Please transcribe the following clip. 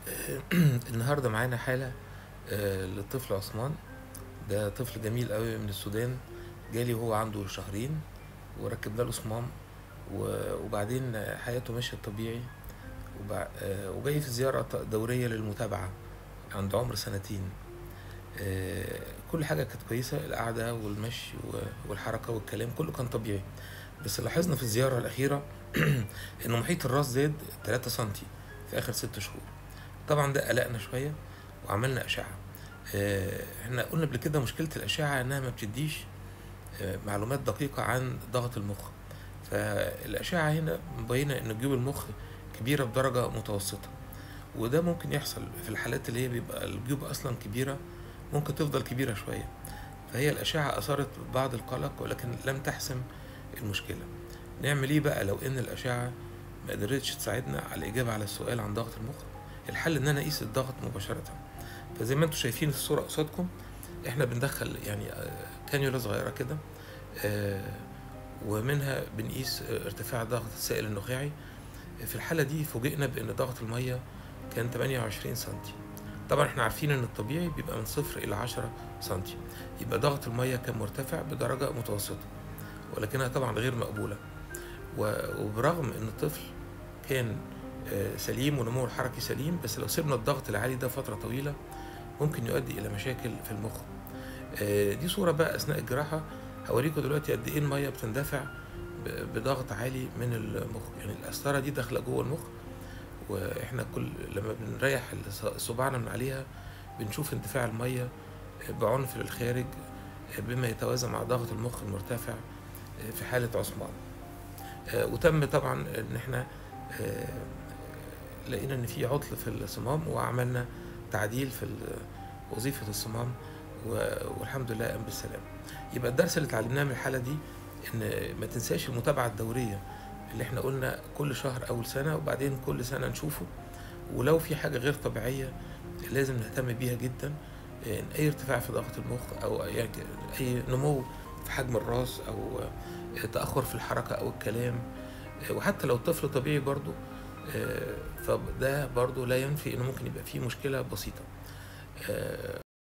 النهارده معانا حالة آه، للطفل عثمان ده طفل جميل قوي من السودان جالي وهو عنده شهرين وركبنا له صمام و- وبعدين حياته مشيت طبيعي وبع- آه، وجاي في زيارة دورية للمتابعة عند عمر سنتين آه، كل حاجة كانت كويسة القعدة والمشي و- والحركة والكلام كله كان طبيعي بس لاحظنا في الزيارة الأخيرة إن محيط الراس زاد 3 سنتي في آخر ست شهور طبعا ده قلقنا شوية وعملنا أشعة آه، احنا قلنا قبل كده مشكلة الأشعة إنها ما بتديش آه، معلومات دقيقة عن ضغط المخ فالأشعة هنا مبينة إن جيوب المخ كبيرة بدرجة متوسطة وده ممكن يحصل في الحالات اللي هي بيبقى الجيوب أصلا كبيرة ممكن تفضل كبيرة شوية فهي الأشعة أثارت بعض القلق ولكن لم تحسم المشكلة نعمل إيه بقى لو إن الأشعة ما قدرتش تساعدنا على الإجابة على السؤال عن ضغط المخ الحل إن أنا أقيس الضغط مباشرة فزي ما انتم شايفين في الصورة قصادكم احنا بندخل يعني آه، كانيولا صغيرة كده آه، ومنها بنقيس آه، ارتفاع ضغط السائل النخاعي في الحالة دي فوجئنا بأن ضغط المية كان 28 سنتي طبعا احنا عارفين ان الطبيعي بيبقى من صفر إلى 10 سنتي يبقى ضغط المية كان مرتفع بدرجة متوسطة ولكنها طبعا غير مقبولة و- وبرغم ان الطفل كان آه، سليم ونموه الحركي سليم بس لو سيبنا الضغط العالي ده فترة طويلة ممكن يؤدي إلى مشاكل في المخ آه، دي صورة بقى أثناء الجراحة هوريكم دلوقتي قد إيه المية بتندفع ب- بضغط عالي من المخ يعني القسطرة دي داخلة جوه المخ وإحنا كل لما بنريح الص- صباعنا من عليها بنشوف اندفاع المية بعنف للخارج بما يتوازى مع ضغط المخ المرتفع في حالة عثمان آه، وتم طبعا ان احنا آه، لقينا ان في عطل في الصمام وعملنا تعديل في ال- وظيفة الصمام و- والحمد لله قام بالسلام يبقى الدرس اللي اتعلمناه من الحالة دي ان ما تنساش المتابعة الدورية اللي احنا قلنا كل شهر اول سنة وبعدين كل سنة نشوفه ولو في حاجة غير طبيعية لازم نهتم بيها جدا إن اي ارتفاع في ضغط المخ او يعني اي نمو في حجم الراس او تأخر في الحركة او الكلام وحتى لو الطفل طبيعي برضو آه، فده برضو لا ينفي انه ممكن يبقى فيه مشكلة بسيطة آه،